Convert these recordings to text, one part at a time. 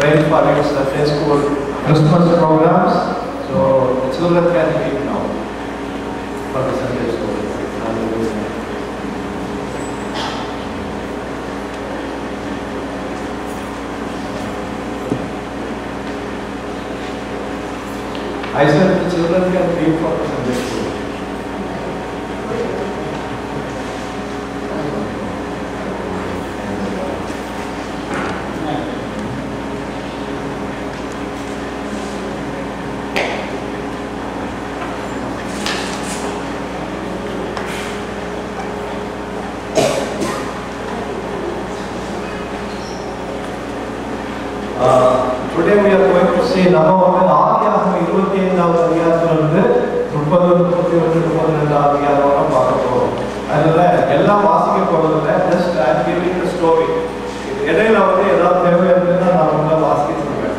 praying for your Sunday school Christmas programs. So the children can leave now for the Sunday school. Hallelujah. I said the children can leave for the Sunday school. Today we are going to see நம்ம வந்து ஆதியாகமம் இருபத்தி ஐந்தாவது அதிகாரத்திலிருந்து முப்பது முப்பத்தி ஒன்று முப்பத்தி ரெண்டாவது அதிகாரம் வரை பார்க்க போறோம் அதனால எல்லாம் வாசிக்க போறதில்ல just I giving the story இடையில வந்து ஏதாவது தேவை இருந்ததுன்னா நான் உங்களை வாசிக்க சொல்றேன்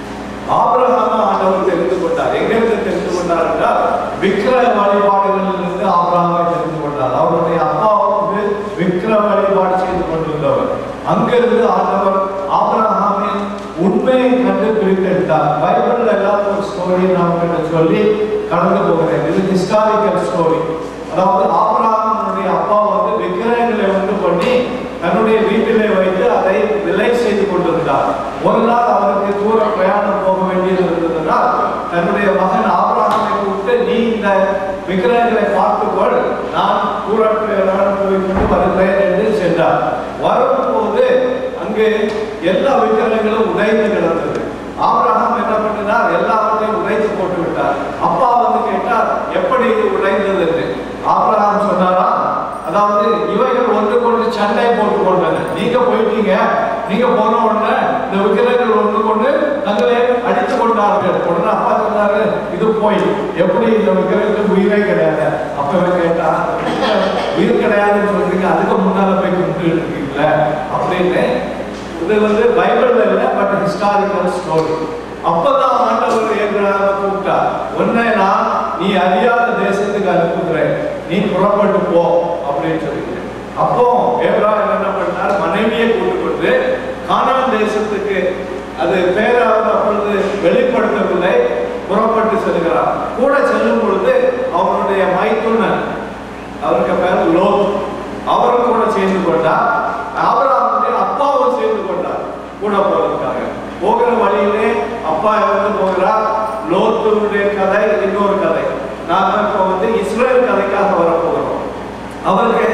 ஆபிரகாம ஆண்டவர் தெரிந்து கொண்டார் எங்கிருந்து தெரிந்து கொண்டார் என்றால் விக்கிர வழிபாடுகளிலிருந்து ஆபிரகாமை தெரிந்து கொண்டார் அவருடைய அப்பா வந்து விக்கிர வழிபாடு செய்து கொண்டிருந்தவர் அங்கிருந்து ஆண்டவர் ஆபிரகாமின் உண்மையை கண்டு பிரித்தெடுத்தார் பைபிள்ல எல்லாம் ஒரு ஸ்டோரி நான் உங்கள்கிட்ட சொல்லி கடந்து போகிறேன் இது ஹிஸ்டாரிக்கல் ஸ்டோரி அதாவது ஆபிரகாமனுடைய அப்பா வந்து விக்கிரகங்களை உண்டு பண்ணி தன்னுடைய வீட்டிலே வைத்து அதை விலை செய்து கொண்டிருந்தார் ஒரு நாள் அவருக்கு தூர பிரயாணம் போக வேண்டியது இருந்ததுனால் தன்னுடைய மகன் ஆபிரகாமை கூப்பிட்டு நீ இந்த விக்கிரகங்களை பார்த்துக்கொள் நான் தூர பிரயாணம் போய் கொண்டு வருகிறேன் என்று சென்றார் வரும்போது அங்கு எல்லா விக்கிரகங்களும் உடைந்து கிடந்தது ஆபிரகாம் என்ன பண்ணினார் எல்லாவற்றையும் உடைத்து போட்டு விட்டார் அப்பா வந்து கேட்டார் எப்படி இது உடைந்தது என்று ஆபிரகாம் சொன்னாரா அதாவது இவைகள் ஒன்று கொண்டு சண்டை போட்டு கொண்டன நீங்க போயிட்டீங்க நீங்க போன உடனே இந்த விக்கிரகங்கள் ஒன்று கொண்டு தங்களை அடித்து கொண்டார்கள் உடனே அப்பா சொன்னாரு இது போய் எப்படி இந்த விக்கிரகத்துக்கு உயிரே கிடையாது அப்ப இவன் கேட்டா உயிர் கிடையாதுன்னு சொல்றீங்க அதுக்கு முன்னால போய் கும்பிட்டு இருக்கீங்களே அப்படின்னு இது வந்து பைபிள்ல இல்ல பட் ஹிஸ்டாரிக்கல் ஸ்டோரி அப்பதான் ஆண்டவர் ஏற்கனவே கூப்பிட்டா உன்னை நான் நீ அறியாத தேசத்துக்கு அனுப்புகிறேன் நீ புறப்பட்டு போ அப்படின்னு சொல்லிட்டு அப்போ ஏப்ராஹிம் என்ன பண்ணார் மனைவியை கூட்டு கொண்டு கானான் தேசத்துக்கு அது பேராவது அப்பொழுது வெளிப்படுத்தவில்லை புறப்பட்டு செல்கிறார் கூட செல்லும் பொழுது அவருடைய மைத்துனன் அவருக்கு பேர் லோத் அவரும் கூட சேர்ந்து கொண்டார் ஆபிரகாமுடைய அப்பாவும் சேர்ந்து கொண்டார் கூட போறதுக்காக போகிற வழியிலே அப்பா இறந்து போகிறார் லோத்துடைய கதை இன்னொரு கதை நாம இப்போ வந்து இஸ்ரேல் கதைக்காக வரப்போகிறோம் அவருக்கு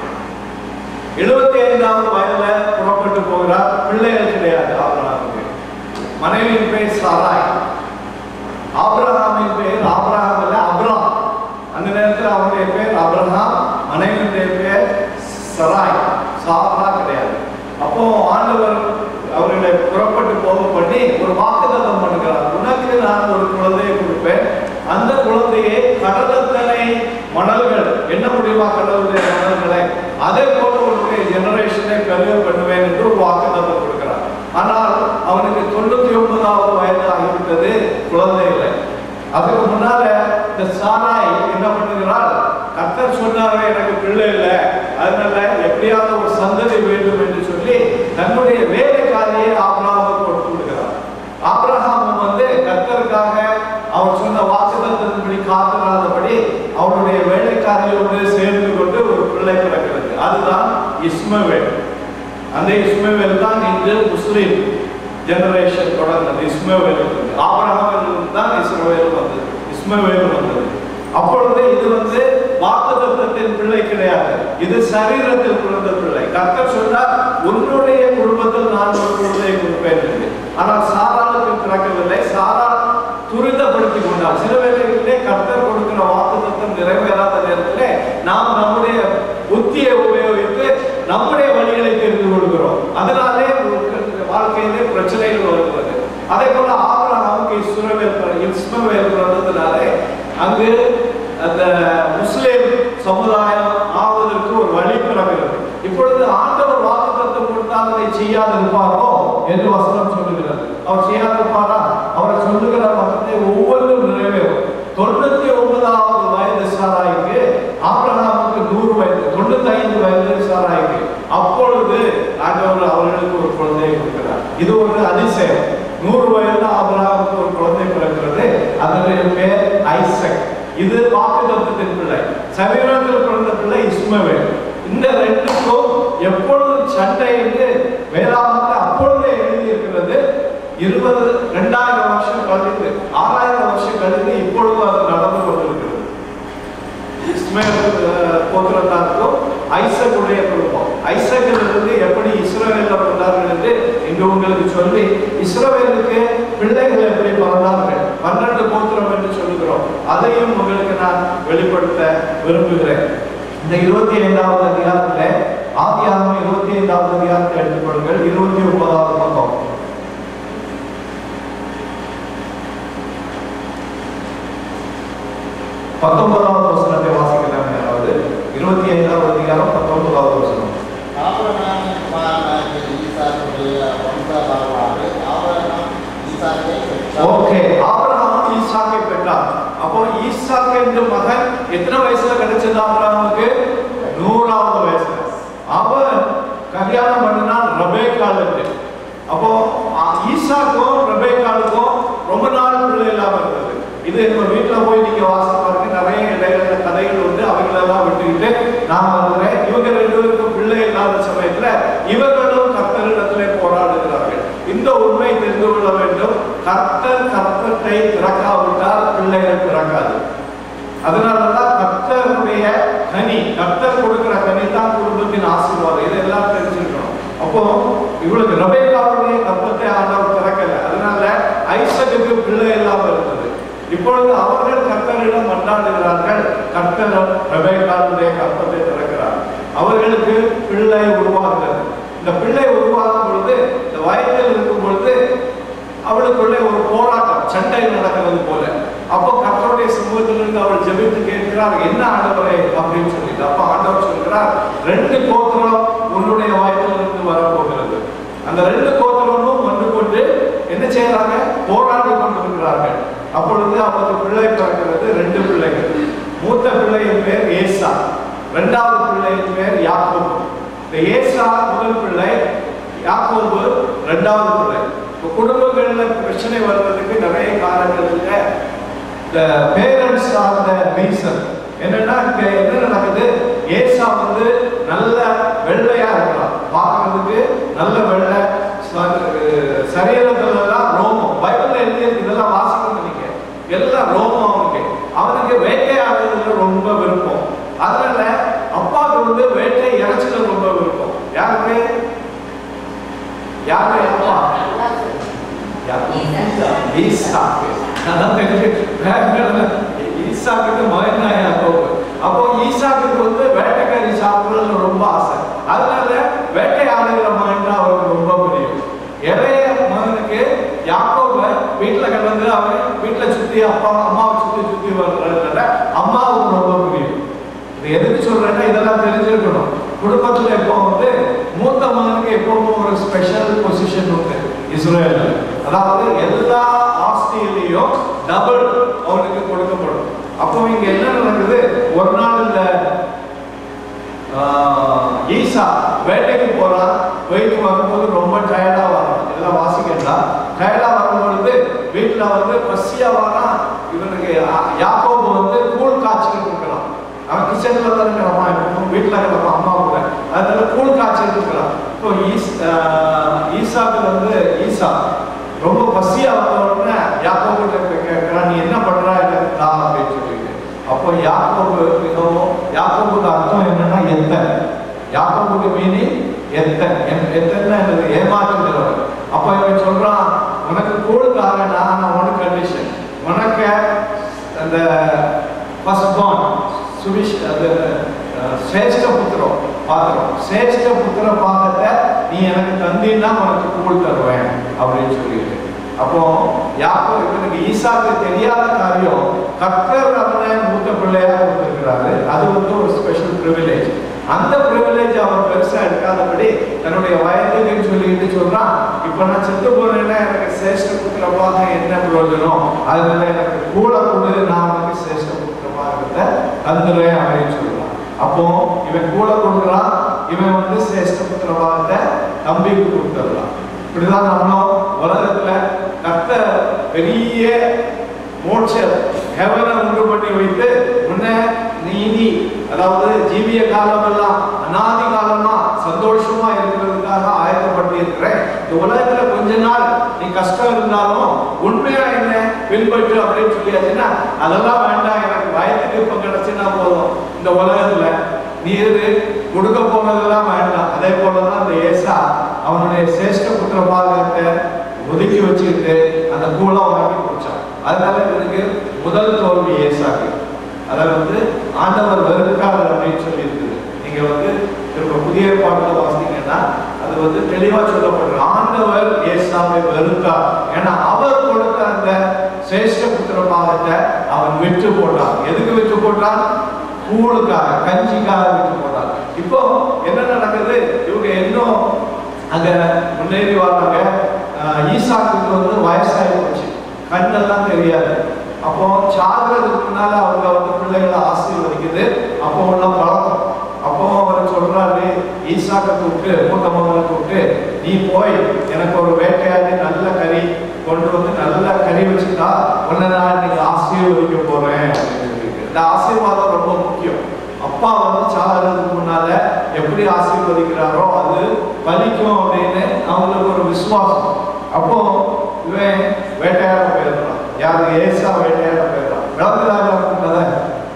எழுபத்தி ஐந்தாவது வயதுல புறப்பட்டு போகிறார் பிள்ளைகள் கிடையாது ஆபிரகாமுக்கு மனைவியின் பெயர் சாராய் ஆபிரகாமின் பெயர் ஆபிரகாம் இல்ல அப்ராம் அந்த நேரத்தில் அவருடைய பேர் அப்ரஹாம் மனைவியுடைய பேர் சராய் சாரா கிடையாது அப்போ ஆண்டவர் அவர்களை புறப்பட்டு போக பண்ணி ஒரு வாக்குத்தத்தம் பண்ணுகிறார் உனக்கு நான் ஒரு குழந்தையை கொடுப்பேன் அந்த குழந்தையை கடலத்தனை மணல்கள் என்ன முடியுமா கடலுடைய மணல்களை அதே போல உன்னுடைய ஜெனரேஷனை பெருக பண்ணுவேன் என்று ஒரு வாக்குத்தத்தம் கொடுக்கிறார் ஆனால் அவனுக்கு தொண்ணூத்தி ஒன்பதாவது வயது ஆகிவிட்டது குழந்தை இல்லை அதுக்கு முன்னால இந்த சாராய் என்ன பண்ணுகிறாள் கர்த்தர் சொன்னாரு எனக்கு பிள்ளை இல்லை அதனால எப்படியாவது ஒரு சந்ததி வேண்டும் என்று சொல்லி தன்னுடைய வேலைக்காரியை ஆபிரகாமுக்கு கொடுத்து விடுகிறார் ஆபிரகாம் வந்து கர்த்தருக்காக அவர் சொன்ன வாக்குத்தத்தின்படி காத்திராதபடி அவருடைய வேலைக்காரியோடு சேர்ந்து கொண்டு ஒரு பிள்ளை பிறக்கிறது அதுதான் இஸ்மவேல் அந்த இஸ்மவேல் தான் இன்று முஸ்லிம் ஜெனரேஷன் தொடர்ந்தது இஸ்மவேல் ஆபிரகாம் தான் இஸ்மவேல் வந்தது இஸ்மவேல் வந்தது அப்பொழுது இது வந்து வாக்குத்தத்தத்தின் பிள்ளை கிடையாது இது சரீரத்தில் பிறந்த பிள்ளை கர்த்தர் சொன்னார் உன்னுடைய குடும்பத்தில் நான் ஒரு குழந்தையை கொடுப்பேன் என்று ஆனால் சாராளுக்கு பிறக்கவில்லை சாரா துரிதப்படுத்தி கொண்டார் சில வேளைகளிலே கர்த்தர் கொடுக்கிற வாக்குத்தத்தம் நிறைவேறாத நேரத்திலே நாம் நம்முடைய புத்தியை உபயோகித்து நம்முடைய வழிகளை தெரிந்து கொள்கிறோம் அதனாலே வாழ்க்கையிலே பிரச்சனைகள் வருகிறது அதே போல ஆபிரகாமுக்கு இஸ்மவேல் இஸ்மவேல் பிறந்ததுனாலே அங்கு அந்த முஸ்லிம் சமுதாயம் ஆவதற்கு ஒரு வழி பிறக்கிறது இப்பொழுது ஆண்டவர் வாக்குத்தத்தம் கொடுத்தால் அதை செய்யாதிருப்பாரோ என்று வசனம் சொல்லுகிறது அவர் செய்யாதிருப்பாரா அவர் சொல்லுகிற வசனத்தை ஒவ்வொன்றும் நிறைவேறும் தொண்ணூத்தி ஒன்பதாவது வயது சாராய்க்கு ஆபிரகாமுக்கு நூறு வயது தொண்ணூத்தி ஐந்து வயது சாராய்க்கு அப்பொழுது ஆண்டவர் அவர்களுக்கு ஒரு குழந்தையை கொடுக்கிறார் இது ஒரு அதிசயம் இஸ்மவேல் இந்த ரெண்டுக்கும் எப்பொழுது சண்டை என்று வேதாகமத்தில் அப்பொழுதே எழுதி இருக்கிறது இருபது ரெண்டாயிரம் வருஷம் கழித்து ஆறாயிரம் வருஷம் கழித்து இப்பொழுது அது நடந்து கொண்டிருக்கிறது இஸ்மேல் அஹ், கோத்திரத்தாருக்கும் ஐசக்குடைய குடும்பம் ஐசக்கில் இருந்து எப்படி இஸ்ரவேல பிறந்தார்கள் என்று இங்கு உங்களுக்கு சொல்லி இஸ்ரவேலுக்கு பிள்ளைகள் எப்படி பிறந்தார்கள் பன்னெண்டு கோத்திரம் என்று சொல்லுகிறோம் அதையும் உங்களுக்கு நான் வெளிப்படுத்த விரும்புகிறேன் இந்த இருபத்தி ஐந்தாவது அதிகாரத்துல ஆதியாகமம் இருபத்தி ஐந்தாவது அதிகாரத்தை எடுத்துக்கொள்ளுங்கள் இருபத்தி ஒன்பதாவது பக்கம் பத்தொன்பதாவது வசனத்தை வாசிக்கலாம் யாராவது இருபத்தி ஐந்தாவது அதிகாரம் பத்தொன்பதாவது வசனம் ஆபிரகாமின் குமாரனாகிய ஈசாக்குடைய வம்சாவளி ஆபிரகாம் ஈசாக்கை பெற்றார். ஓகே ஆபிரகாம் ஈசாக்கை பெற்றார் அப்போ ஈசாக்கு என்ற மகன் எத்தனை வயசுல கிடைச்சது ஆபிரகாமுக்கு நூறாவது வயசுல அவன் கல்யாணம் பண்ணினான் ரபேக்காலுக்கு அப்போ ஆ- ஈசாக்கும் ரபேக்காலுக்கும் ரொம்ப நாள் பிள்ளை இல்லாம இருந்தது இது நம்ம வீட்டுல போய் நீங்க வாசித்து பாருங்க நிறைய இடையில கதைகள் உண்டு அவங்களெல்லாம் விட்டுக்கிட்டு நான் வருகிறேன் இவங்க ரெண்டு பேருக்கும் பிள்ளை இல்லாத சமயத்துல இவர்களும் கர்த்தரிடத்திலே போராடுகிறார்கள் இந்த உண்மை தெரிந்து கொள்ள வேண்டும் கர்த்தர் கர்த்தத்தை திறக்காவிட்டால் பிள்ளைகள் பிறக்காது அதனாலதான் கர்த்தருடைய கனி கர்த்தர் கொடுக்கிற கனி தான் குடும்பத்தின் ஆசீர்வாதம் இதெல்லாம் தெரிஞ்சுக்கணும் அப்போ இவளுக்கு ரபேக்காவுடைய கர்ப்பத்தை ஆண்டவர் திறக்கல அதனால ஐசக்குக்கு பிள்ளை இல்லாம இருந்தது இப்பொழுது அவர்கள் கர்த்தரிடம் மன்றாடுகிறார்கள் கர்த்தர் ரபேக்காவுடைய கர்ப்பத்தை திறக்கிறார் அவர்களுக்கு பிள்ளை உருவாகிறது இந்த பிள்ளை உருவாகும் பொழுது இந்த வயதில் இருக்கும் பொழுது அவளுக்குள்ளே ஒரு போராட்டம் சண்டை நடக்கிறது போல அப்போ கர்த்தருடைய சமூகத்திலிருந்து அவள் ஜெபித்து கேட்கிறார் என்ன ஆண்டவரே அப்படின்னு சொல்லிட்டு அப்ப ஆண்டவர் சொல்கிறார் ரெண்டு கோத்திரம் உன்னுடைய வயதிலிருந்து வரப்போகிறது அந்த ரெண்டு கோத்திரமும் வந்து கொண்டு என்ன செய்யறாங்க போராடி கொண்டிருக்கிறார்கள் அப்பொழுது அவருக்கு பிள்ளை பிறக்கிறது ரெண்டு பிள்ளைகள் மூத்த பிள்ளையின் பேர் ஏசா இரண்டாவது பிள்ளையின் பேர் யாக்கோபு இந்த ஏசா முதல் பிள்ளை யாக்கோபு இரண்டாவது பிள்ளை இப்போ குடும்பங்கள்ல பிரச்சனை வருவதற்கு நிறைய காரணங்கள் இல்லை இந்த பேரண்ட்ஸ் ஆர் த ரீசன் என்னன்னா இங்க என்ன நடக்குது ஏசா வந்து நல்ல வெள்ளையா இருக்கலாம் பார்க்கறதுக்கு நல்ல வெள்ளை சரீரத்துல எல்லாம் ரோமம் பைபிள்ல எழுதி இருக்கு, இதெல்லாம் வாசிக்கணும் நீங்க எல்லாம் ரோமம் அவனுக்கு அவனுக்கு வேட்டையாடுறதுல ரொம்ப விருப்பம் அதனால அப்பாவுக்கு வந்து வேட்டை இறைச்சல ரொம்ப விருப்பம் யாருக்கு யாரு அப்பா ஈசாக்கு அதான் தெரிஞ்சு ஈசாக்கு மகன் தான் யாக்கோபு அப்போ ஈசாக்கு வந்து வேட்டைக்காரி சாப்பிடுறதுல ரொம்ப ஆசை அதனால வேட்டையாடுகிற மகன் தான் அவருக்கு ரொம்ப பிடிக்கும் இளைய மகனுக்கு யாக்கோப வீட்டுல கிடந்து அவன் வீட்டுல சுத்தி அப்பா அம்மாவை சுத்தி சுத்தி வர்றதுனால அம்மாவுக்கு ரொம்ப பிடிக்கும் இது எதுக்கு சொல்றேன்னா இதெல்லாம் தெரிஞ்சிருக்கணும் குடும்பத்துல எப்போ வந்து மூத்த மகனுக்கு எப்பவும் ஒரு ஸ்பெஷல் பொசிஷன் உண்டு இஸ்ரேல் அதாவது எல்லா ஆஸ்தியிலையும் டபுள் அவனுக்கு கொடுக்கப்படும் அப்போ இங்க என்ன நடக்குது ஒரு நாள் இந்த ஆஹ், ஈசா வேட்டைக்கு போறான் போயிட்டு வரும்போது ரொம்ப டயர்டா வரான் எல்லாம் வாசிக்கலாம் டயர்டா வரும்பொழுது வீட்டுல வந்து பசியா வரான் இவனுக்கு யா- யாக்கோபு வந்து கூழ் காய்ச்சிட்டு இருக்கிறான் அவன் கிச்சன்ல தான் இருக்கிறான் இப்போ வீட்டுல இருக்கிறான் அம்மா கூட அதனால கூழ் காய்ச்சிட்டு இருக்கிறான் இப்போ ஈஸ் ஆஹ், ஈசாக்கு வந்து ஈசா ரொம்ப பசியா வந்த உடனே யாக்கோபு கிட்ட கேட்கிறான் நீ என்ன பண்றா எனக்கு தா அப்படின்னு சொல்லிட்டு அப்போ யாக்கோபு மிகவும் யாக்கோபுக்கு அர்த்தம் என்னன்னா எத்த யாக்கோபுக்கு மீனி எத்த எத்தனை என்னது ஏமாற்றுகிறவர் அப்ப இவன் சொல்றான் உனக்கு கூழுக்காரன் ஆனா உனக்கு கண்டிஷன் உனக்கு அந்த ஃபர்ஸ்ட் பார்ன் சுவிஷ் அது அஹ், சிரேஷ்ட புத்திரம் பாத்திரம் சிரேஷ்ட புத்திர பாகத்தை நீ எனக்கு தந்தீன்னா உனக்கு கூழ் தருவேன் அப்படின்னு சொல்லிட்டு அப்போ யாக்கோ இவனுக்கு ஈசாக்கு தெரியாத காரியம் கர்த்தர் அவனை மூத்த பிள்ளையா கொடுத்திருக்கிறாரு அது வந்து ஒரு ஸ்பெஷல் ப்ரிவிலேஜ் அந்த ப்ரிவிலேஜ் அவன் பெருசா எடுக்காதபடி தன்னுடைய வயதுன்னு சொல்லிட்டு சொல்றான் இப்ப நான் செத்து போறேன்னா எனக்கு சிரேஷ்ட புத்திரமாக என்ன பிரயோஜனம் அதனால எனக்கு கூட கொடு நான் உனக்கு சிரேஷ்ட புத்திரமாக தந்துடுறேன் அப்படின்னு சொல்றான் அப்போ இவன் கூட கொடுக்குறான் இவன் வந்து சிரேஷ்ட புத்திரமாக தம்பிக்கு கொடுத்துடலாம் இப்படிதான் நம்மளும் உலகத்துல கத்த பெரிய மோட்ச ஹெவனை உண்டு பண்ணி வைத்து உன்னை நீதி அதாவது ஜீவிய காலம் எல்லாம் அனாதி காலமா சந்தோஷமா இருக்கிறதுக்காக ஆயத்தப்பட்டு இருக்கிறேன் இந்த உலகத்துல கொஞ்ச நாள் நீ கஷ்டம் இருந்தாலும் உண்மையா என்ன பின்பற்று அப்படின்னு சொல்லியாச்சுன்னா அதெல்லாம் வேண்டாம் எனக்கு வயதுக்கு இப்ப கிடைச்சுன்னா போதும் இந்த உலகத்துல நீ இரு கொடுக்க போனதெல்லாம் வேண்டாம் அதே போலதான் அந்த ஏசா அவனுடைய சிரேஷ்ட புத்திர பாகத்தை ஒதுக்கி வச்சுக்கிட்டு அந்த கூலம் வாங்கி குடிச்சான் அதனால இவனுக்கு முதல் தோல்வி ஏசாக்கு அதை வந்து ஆண்டவர் வெறுக்கார் அப்படின்னு சொல்லி இருக்குது நீங்க வந்து திரும்ப புதிய பாட்டில் வாசித்தீங்கன்னா அது வந்து தெளிவா சொல்லப்படுற ஆண்டவர் ஏசாவை வெறுக்கார் ஏன்னா அவர் கொடுத்த அந்த சிரேஷ்ட புத்திர பாகத்தை அவன் விட்டு போட்டான் எதுக்கு விட்டு போட்டான் கூழுக்காக கஞ்சிக்காக விட்டு போட்டான் இப்போ என்ன நடக்குது இவங்க இன்னும் அங்க முன்னேறி வர்றாங்க ஆஹ் ஈசாக்குக்கு வந்து வயசாகி போச்சு கண்ணெல்லாம் தெரியாது அப்போ சாகிறதுக்கு முன்னால அவங்க வந்து பிள்ளைகளை ஆசீர்வதிக்குது அப்போ உள்ள பழக்கம் அப்போ அவர் சொல்றாரு ஈசாக்கை கூப்பிட்டு மூத்த மகனை கூப்பிட்டு நீ போய் எனக்கு ஒரு வேட்டையாடி நல்ல கறி கொண்டு வந்து நல்ல கறி வச்சுட்டா உன்னை நான் இன்னைக்கு ஆசீர்வதிக்க போறேன் அப்படின்னு சொல்லிட்டு இந்த ஆசீர்வாதம் ரொம்ப முக்கியம் அப்பா வந்து சாகிறதுக்கு முன்னால எப்படி ஆசீர்வதிக்கிறாரோ அது பலிக்கும் அப்படின்னு அவங்களுக்கு ஒரு விசுவாசம் அப்போ இவன் வேட்டையாட போயிடுறான் யாரு ஏசா வேட்டையாட போயிடுறான் விளங்குதாக இருக்கும் கதை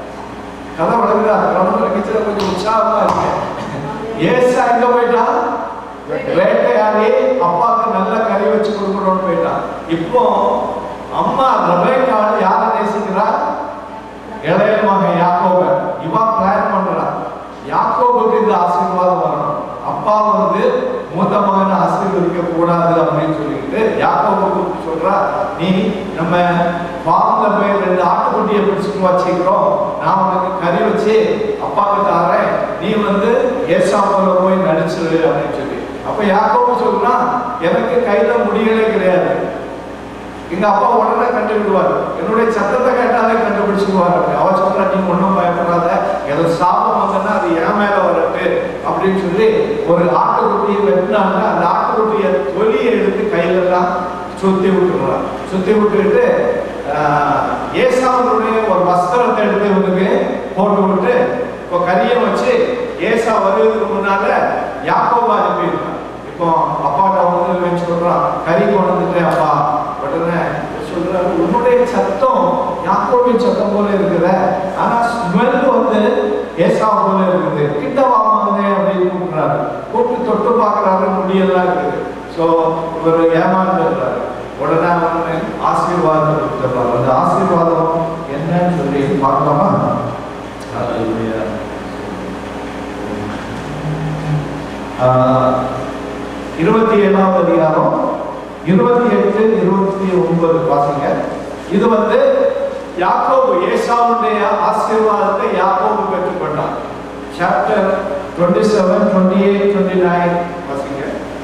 கதை விளங்குதா கதை விளங்கிச்சுல கொஞ்சம் உற்சாகமா இருக்கு ஏசா எங்க போயிட்டான் வேட்டையாடி அப்பாவுக்கு நல்ல கறி வச்சு கொடுக்கணும்னு போயிட்டான் இப்போ அம்மா ரபேக்கால் யாரை நேசிக்கிறா இளைய மகன் யாக்கோப இவா பிளான் பண்றான் யாக்கோபுக்கு இந்த ஆசீர்வாதம் வரணும் அப்பா வந்து மூத்த மகனை ஆசீர்வதிக்க கூடாது அப்படின்னு சொல்லிட்டு யாக்கோபுக்கு சொல்றா நீ நம்ம ஃபார்ம்ல போய் ரெண்டு ஆட்டுக்குட்டியை பிடிச்சிட்டு வச்சுக்கிறோம் நான் உனக்கு கறி வச்சு அப்பாவுக்கு தாரேன் நீ வந்து ஏசாப்புல போய் நடிச்சிரு அப்படின்னு சொல்லி அப்ப யாக்கோபு சொல்றா எனக்கு கையில முடிகளே கிடையாது எங்க அப்பா உடனே கண்டுபிடுவார் என்னுடைய சத்தத்தை கேட்டாலே கண்டுபிடிச்சிடுவார் அவ சொல்றா நீ ஒன்றும் பயப்படாத ஏதோ சாபம் வந்தனா அது என் மேல வரட்டு அப்படின்னு சொல்லி ஒரு ஆட்டுக்குட்டியை வெட்டினாங்க அந்த ஆட்டுக்குட்டியை தொலியை எடுத்து கையில எல்லாம் சுத்தி விட்டுறான் சுத்தி விட்டுட்டு ஆஹ், ஏசாவனுடைய ஒரு வஸ்திரத்தை எடுத்து இவனுக்கு போட்டு விட்டு இப்போ கரியை வச்சு ஏசா வருவதற்கு முன்னால யாக்கோபா அனுப்பியிருக்கான் இப்போ அப்பாட்ட வந்து இவன் சொல்றான் கறி கொண்டு வந்துட்டேன் அப்பா உடனே சொல்றாரு உன்னுடைய சத்தம் யாக்கோபின் சத்தம் போல இருக்குத ஆனா ஸ்மெல் வந்து ஏசா போல இருக்குது கிட்ட வாங்க அப்படின்னு கூப்பிடுறாரு கூப்பிட்டு தொட்டு பார்க்கறாரு முடியெல்லாம் இருக்குது ஸோ இவர் ஏமாந்துடுறாரு உடனே அவனு ஆசீர்வாதம் கொடுத்துடுறாரு அந்த ஆசீர்வாதம் என்னன்னு சொல்லி பார்க்கலாமா Hallelujah. ஆஹ், இருபத்தி ஏழாவது அதிகாரம் இருபத்தி எட்டு இருபத்தி ஒன்பது வாசிங்க இது வந்து யாக்கோபு ஏசாவுடைய ஆசீர்வாதத்தை யாக்கோபு பெற்றுக்கொண்டான் chapter twenty seven twenty eight twenty nine வாசிங்க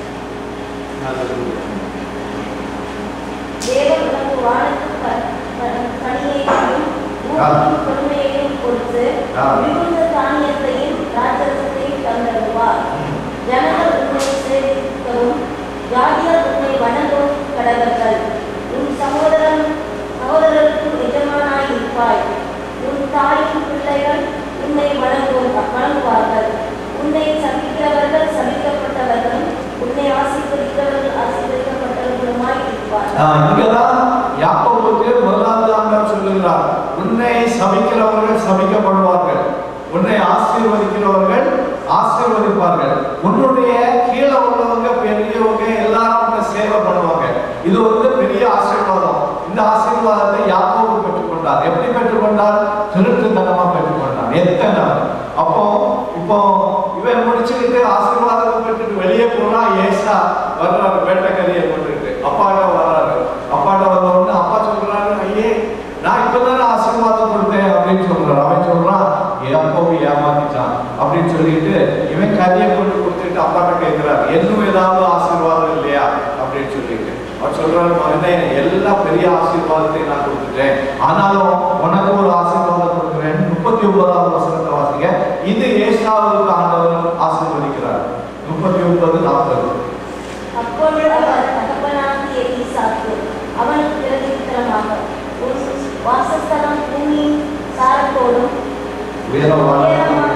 தேவன் உனக்கு வானத்து ப- ப- பனியையும் பூமியின் கொடுமையையும் கொடுத்து ஆ. மிகுந்த தானியத்தையும் ராஜரசத்தையும் தந்தருவார் ஜனங்கள் உன்னை சேவிக்கவும் ஜாதியார் உன்னை வணங்கவும் கடவர்கள் உன் சகோதரன் சகோதரருக்கு எஜமானாய் இருப்பாய் உன் தாயின் பிள்ளைகள் உன்னை வணங்கும் வணங்குவார்கள் உன்னை சபிக்கிறவர்கள் சபிக்கப்பட்டவர்களும் உன்னை ஆசீர்வதிக்கிறவர்கள் ஆசீர்வதிக்கப்பட்டவர்களுமாய் இருப்பார்கள் ஆஹ், இங்கதான் யாக்கோபுக்கு முதலாவது ஆண்டவர் சொல்லுகிறார் உன்னை சபிக்கிறவர்கள் சபிக்கப்படுவார்கள் உன்னை ஆசீர்வதிக்கிறவர்கள் ஆசீர்வதிப்பார்கள் உன்னுடைய கீழே உள்ளவங்க பெரியவங்க எல்லாரும் உன்னை சேவை பண்ணுவாங்க இது வந்து பெரிய ஆசீர்வாதம் இந்த ஆசீர்வாதத்தை யாக்கோபு பெற்றுக்கொண்டார் எப்படி பெற்றுக்கொண்டார் திருட்டுத்தனமா பெற்றுக்கொண்டார் எத்தனை அப்போ இப்போ இவன் முடிச்சுக்கிட்டு ஆசீர்வாதத்தை பெற்றுட்டு வெளியே போனா ஏசா வர்றாரு வேட்டைக்கறியை கொண்டுட்டு அப்பாட்ட வர்றாரு அப்பாட்ட வந்த உடனே அப்பா சொல்றாரு ஐயே நான் இப்பதானே ஆசீர்வாதம் கொடுத்தேன் அப்படின்னு சொல்றாரு அவன் சொல்றான் யாக்கோபு ஏமாத்திட்டான் அப்படின்னு சொல்லிட்டு இவன் கறியை கொண்டு கொடுத்துட்டு அப்பாட்ட கேட்கிறாரு இன்னும் ஏதாவது ஆசீர்வாதம் இல்லையா அப்படின்னு சொல்லிட்டு அவர் சொல்றாரு மகனே எல்லா பெரிய ஆசீர்வாதத்தையும் நான் கொடுத்துட்டேன் ஆனாலும் உனக்கு ஒரு ஆசீர்வாதம் கொடுக்குறேன் முப்பத்தி ஒன்பதாவது வசனத்தை வாசிங்க இது ஏசாவுக்கு ஆண்டவர் ஆசீர்வதிக்கிறார் முப்பத்தி ஒன்பது நாற்பது அப்பொழுது அவர் தகப்பனாகிய ஈசாக்கு அவனுக்கு பிரதித்திரமாக ஒரு வாசஸ்தலம் பூமியின் சாரத்தோடும் உயரமான உயரமான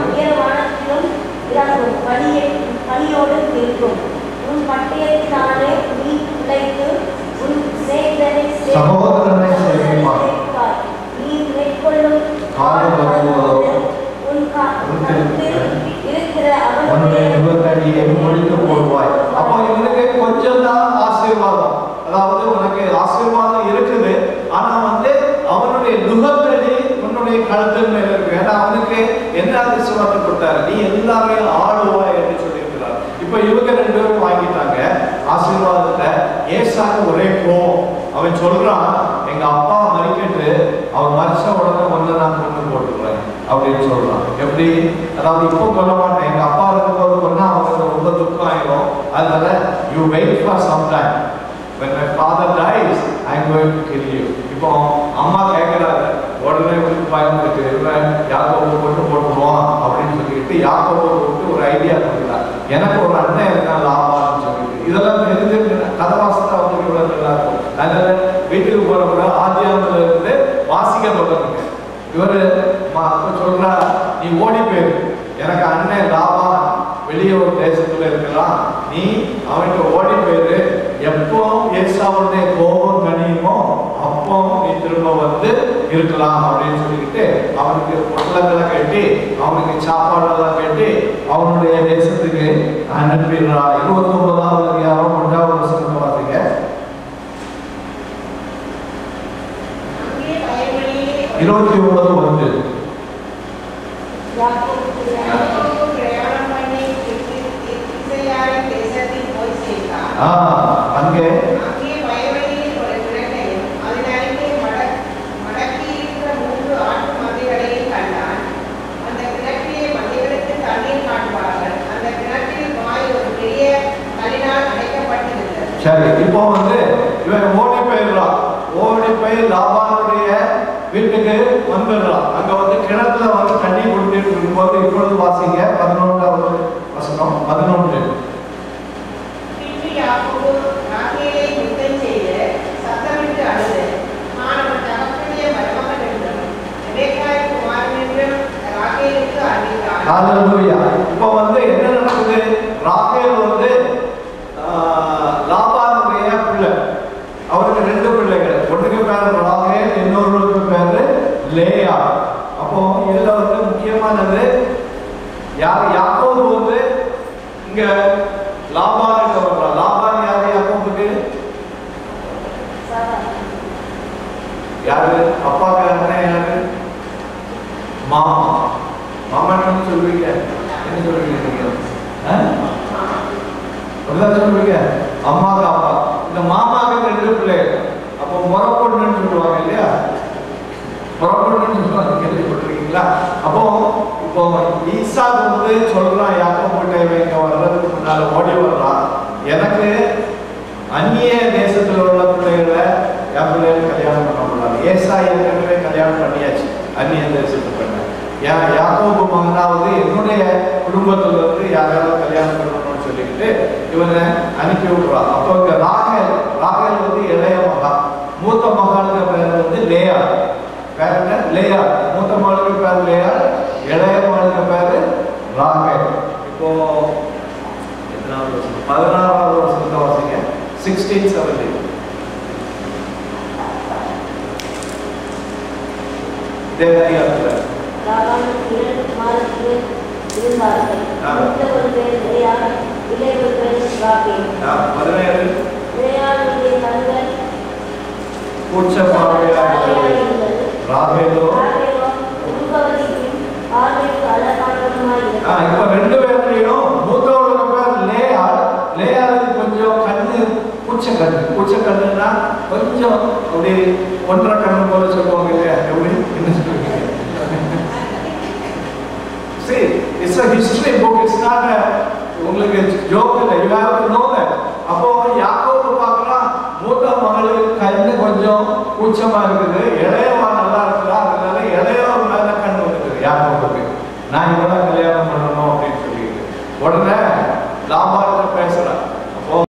சகோதரனை சேவிப்பார். நீ மேற்கொள்ளும் காலம் வரும்போதோ உன் கா- கருத்தில் இருக்கிற உன்னுடைய அவனுடைய நிபந்தனையை முடித்து போடுவாய் அப்போ இவனுக்கு கொஞ்சம் தான் ஆசீர்வாதம் அதாவது உனக்கு ஆசீர்வாதம் இருக்குது ஆனா வந்து அவனுடைய நுகத்தடி உன்னுடைய கழுத்தின் மேல இருக்கு ஏன்னா அவனுக்கு என்ன ஆசீர்வாதம் கொடுத்தாரு நீ எல்லாரையும் ஆளுவாய் என்று சொல்லியிருக்கிறார் இப்போ இவங்க ரெண்டு பேரும் வாங்கிட்டாங்க ஆசீர்வாதத்தை ஏசாக்கு ஒரே கோவம் அவன் சொல்றான் எங்க அப்பா மறிக்கட்டு அவன் மறிச்ச உடனே ஒன்று நான் கொண்டு போட்டுக்கிறேன் அப்படின்னு சொல்றான் எப்படி அதாவது இப்போ கொல்ல மாட்டேன் எங்க அப்பா இருக்கும்போது கொண்டா அவனுக்கு ரொம்ப துக்கம் ஆயிடும் அதனால you wait for some time when my father dies i'm going to kill you இப்போ அம்மா கேட்கிறாரு உடனே வந்து பயந்துட்டு இவன் யாக்கோபு கொண்டு போட்டுருவான் அப்படின்னு சொல்லிட்டு யாக்கோபு விட்டு ஒரு ஐடியா கொடுக்குறார் எனக்கு ஒரு அண்ணன் இருக்கான் லாபான்னு சொல்லிட்டு இதெல்லாம் தெரிஞ்சு கதவாசத்தை வந்து இவ்வளவு நல்லா இருக்கும் அதனால வீட்டுக்கு போறப்ப ஆதியாமல இருந்து வாசிக்க தொடங்குங்க இவரு ம- அப்ப சொல்றா நீ ஓடி போயிரு எனக்கு அண்ணன் லாபா வெளியே ஒரு தேசத்துல இருக்கிறான் நீ அவன்கிட்ட ஓடி போயிரு எப்போ ஏசாவுடைய கோபம் கனியுமோ அப்போ நீ திரும்ப வந்து இருக்கலாம் அப்படின்னு சொல்லிக்கிட்டு அவனுக்கு பொட்டலங்களை கட்டி அவனுக்கு சாப்பாடெல்லாம் கட்டி அவனுடைய தேசத்துக்கு அனுப்பிடுறா இருபத்தி ஒன்பதாவது அதிகாரம் ஒன்றாவது வருஷத்துல பார்த்தீங்க அங்கே வயல்வெளியிலே இருபத்தி ஒன்பது ஒன்று யாக்கோபுக்கு யாக்கோபு பிரயாணம் பண்ணி திசை- திசையாரின் தேசத்தில் போய் சேர்ந்தான். ஆ அங்கே அங்கே வயல்வெளியில் ஒரு கிழக்கையும், அதன் அருகே மடக்- மடக்கியிருக்கிற மூன்று ஆட்டு மந்தைகளையும் கண்டான். அந்த கிணற்றிலே மந்தைகளுக்கு தண்ணீர் காட்டுவார்கள். அந்த கிணற்றில் வாய் ஒரு பெரிய கல்லினால் அடைக்கப்பட்டிருந்தது. சரி இப்போ வந்து இவன் ஓடி போயிடுறான் ஓடி போய் லாபானுடைய வீட்டுக்கு வந்துடுறான் அங்க வந்து கிணத்துல வந்து தண்ணி குடிச்சிட்டு இருக்கும்போது இப்பொழுது வாசிங்க பதினொன்றாவது வசனம் பதினொன்று பின்பு யாக்கோபு ராகேலை யுத்தம் செய்து சத்தமிட்டு அழுது, நான் அவன் தகப்பனுடைய மருமகன் என்றும், ரெபெக்காயின் குமாரன் என்றும் ராகேலுக்கு அறிவித்தான். ஹalleluya இப்போ வந்து என்ன நடக்குது ராகேல் வந்து ஆஹ், லாபானுடைய பிள்ளை அவருக்கு ரெண்டு பிள்ளைகள் ஒன்றுக்கு பேர் ராகேல் இன்னொருவருக்கு பேரு லேயா அப்போ இதுல வந்து முக்கியமானது யார் யாக்கோபு வந்து இங்க லாபானுக்கு வர்றான் லாபான் யாரு யாக்கோபுக்கு சாரா யாரு அப்பாக்கு அண்ணன் யாரு மாமா மாமான்னு சொல்லுவீங்க என்ன சொல்லுவீங்க நீங்க ஆ? அப்படிதான் சொல்லுவீங்க அம்மாக்கு அப்பா இந்த மாமாக்கு ரெண்டு பிள்ளைகள் அப்போ முறப்பொண்ணுன்னு சொல்லுவாங்க இல்லையா முறப்பொண்ணுன்னு சொல்லுவாங்க கேள்விப்பட்டிருக்கீங்களா அப்போ இப்போ ஈசாக்கு வந்து சொல்றான் யாக்கோபுட்டை வைக்க வர்றதுக்கு முன்னால ஓடி வர்றான் எனக்கு அந்நிய தேசத்துல உள்ள பிள்ளைகளை என் பிள்ளைகளை கல்யாணம் பண்ண முடியாது ஏசா ஏற்கனவே கல்யாணம் பண்ணியாச்சு அந்நிய தேசத்து பெண்ணை யா- யாக்கோபு மகனாவது என்னுடைய குடும்பத்துல இருந்து யாராவது கல்யாணம் பண்ணணும்னு சொல்லிக்கிட்டு இவனை அனுப்பி விடுறான் அப்போ இங்க ராகேல் ராகேல் வந்து இளைய மகா மூத்த மகானுக்கு பேர் வந்து லேயா பேர் என்ன லேயா மூத்த மகளுக்கு பேர் லேயா இளைய மகளுக்கு பேர் ராகேல் இப்போ எத்தனாவது வருஷம் பதினாறாவது வருஷத்தை வாசிங்க சிக்ஸ்டீன் செவன்டீன் தேவதியாத்தில் லாபானுக்கு இரண்டு குமாரத்திகள் இருந்தார்கள் ஆ. மூத்த ஒரு பேர் லேயா இளைய ஒரு பேர் ராகேல் பதினேழு லேயாளுடைய கண்கள் கூச்ச பார்வையாக இருந்தது ராகேலோ ராகேலோ உருவவதியும் பார்வைக்கு அழகானவருமாய் ஆ, இருந்தார். இப்ப ரெண்டு பேர்லயும் மூத்தவளுக்கு பேர் லேயா லேயாவது கொஞ்சம் கண்ணு பூச்ச கண்ணு பூச்ச கண்ணுன்னா கொஞ்சம் அப்படி ஒன்றரை கண்ணு போல சொல்லுவாங்க இல்லையா எப்படி என்ன சொல்லுவீங்க See, it's a history book. It's not a உங்களுக்கு ஜோக் இல்லை you have to know that அப்போ யாக்கோபு பார்க்கலாம் மூத்த மகளுக்கு கண்ணு கொஞ்சம் கூச்சமா இருக்குது இளையவா நல்லா இருக்கிறா அதனால இளையவர் மேல கண் வந்துருக்குது யாக்கோபுக்கு நான் இவனை கல்யாணம் பண்ணணும் அப்படின்னு சொல்லிட்டு உடனே லாபா